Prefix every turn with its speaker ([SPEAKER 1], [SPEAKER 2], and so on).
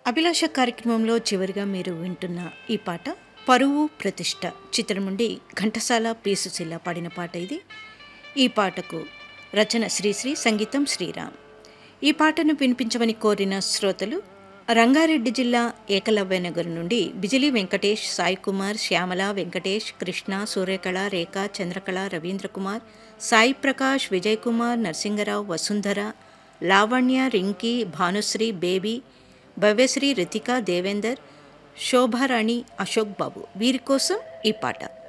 [SPEAKER 1] అభిలాష కార్యక్రమంలో చివరిగా మీరు వింటున్న ఈ పాట పరువు ప్రతిష్ట చిత్రం నుండి ఘంటసాల పి సుశీల పాడిన పాట ఇది ఈ పాటకు రచన శ్రీశ్రీ సంగీతం శ్రీరామ్ ఈ పాటను వినిపించమని కోరిన శ్రోతలు రంగారెడ్డి జిల్లా ఏకలవ్య నగర్ నుండి బిజిలి వెంకటేష్ సాయి కుమార్ శ్యామల వెంకటేష్ కృష్ణ సూర్యకళ రేఖ చంద్రకళ రవీంద్ర కుమార్ సాయి ప్రకాష్ విజయ్ కుమార్ నరసింగరావు వసుంధర లావణ్య రింకీ భానుశ్రీ బేబీ భవ్యశ్రీ రితిక దేవేందర్ శోభారాణి అశోక్ బాబు వీరి కోసం ఈ పాట